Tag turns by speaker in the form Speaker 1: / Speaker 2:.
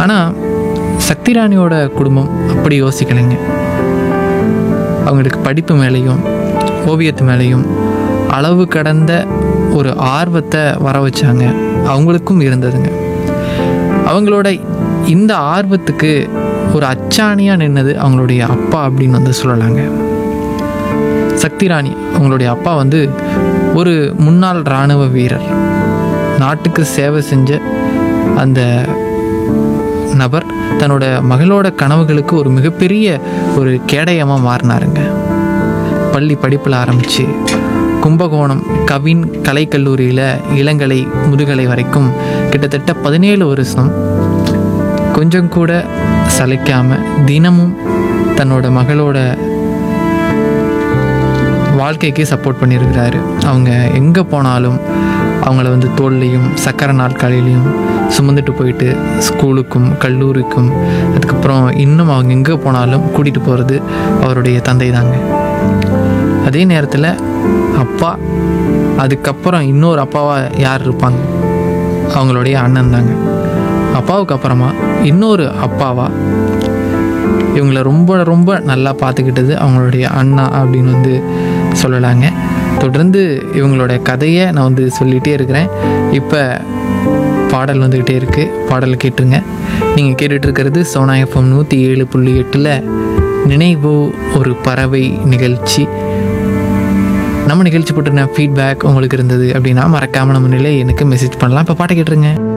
Speaker 1: ஆனால் சக்தி ராணியோட குடும்பம் அப்படி யோசிக்கலைங்க அவங்களுக்கு படிப்பு மேலேயும் ஓவியத்து மேலேயும் அளவு கடந்த ஒரு ஆர்வத்தை வர வச்சாங்க அவங்களுக்கும் இருந்ததுங்க அவங்களோட இந்த ஆர்வத்துக்கு ஒரு அச்சாணியாக நின்னது அவங்களுடைய அப்பா அப்படின்னு வந்து சொல்லலாங்க சக்தி ராணி அவங்களுடைய அப்பா வந்து ஒரு முன்னாள் இராணுவ வீரர் நாட்டுக்கு சேவை செஞ்ச அந்த நபர் தன்னோட மகளோட கனவுகளுக்கு ஒரு மிகப்பெரிய ஒரு கேடயமாக மாறினாருங்க பள்ளி படிப்பில் ஆரம்பித்து கும்பகோணம் கவின் கலைக்கல்லூரியில் இளங்கலை முதுகலை வரைக்கும் கிட்டத்தட்ட பதினேழு வருஷம் கொஞ்சம் கூட சளைக்காமல் தினமும் தன்னோட மகளோட வாழ்க்கைக்கு சப்போர்ட் பண்ணியிருக்கிறாரு அவங்க எங்கே போனாலும் அவங்கள வந்து தோல்லையும் சக்கரை நாற்காலிலையும் சுமந்துட்டு போயிட்டு ஸ்கூலுக்கும் கல்லூரிக்கும் அதுக்கப்புறம் இன்னும் அவங்க எங்கே போனாலும் கூட்டிகிட்டு போகிறது அவருடைய தந்தை தாங்க அதே நேரத்தில் அப்பா அதுக்கப்புறம் இன்னொரு அப்பாவாக யார் இருப்பாங்க அவங்களுடைய அண்ணன் தாங்க அப்பாவுக்கு அப்புறமா இன்னொரு அப்பாவா இவங்கள ரொம்ப ரொம்ப நல்லா பார்த்துக்கிட்டது அவங்களுடைய அண்ணா அப்படின்னு வந்து சொல்லலாங்க தொடர்ந்து இவங்களோட கதையை நான் வந்து சொல்லிகிட்டே இருக்கிறேன் இப்போ பாடல் வந்துக்கிட்டே இருக்குது பாடல் கேட்டுருங்க நீங்கள் கேட்டுட்ருக்கிறது சோனா எஃப்எம் நூற்றி ஏழு புள்ளி எட்டில் நினைவோ ஒரு பறவை நிகழ்ச்சி நம்ம நிகழ்ச்சி பற்றின ஃபீட்பேக் உங்களுக்கு இருந்தது அப்படின்னா மறக்காமல் நம்ம நிலை எனக்கு மெசேஜ் பண்ணலாம் இப்போ பாட்டை கேட்டுருங்க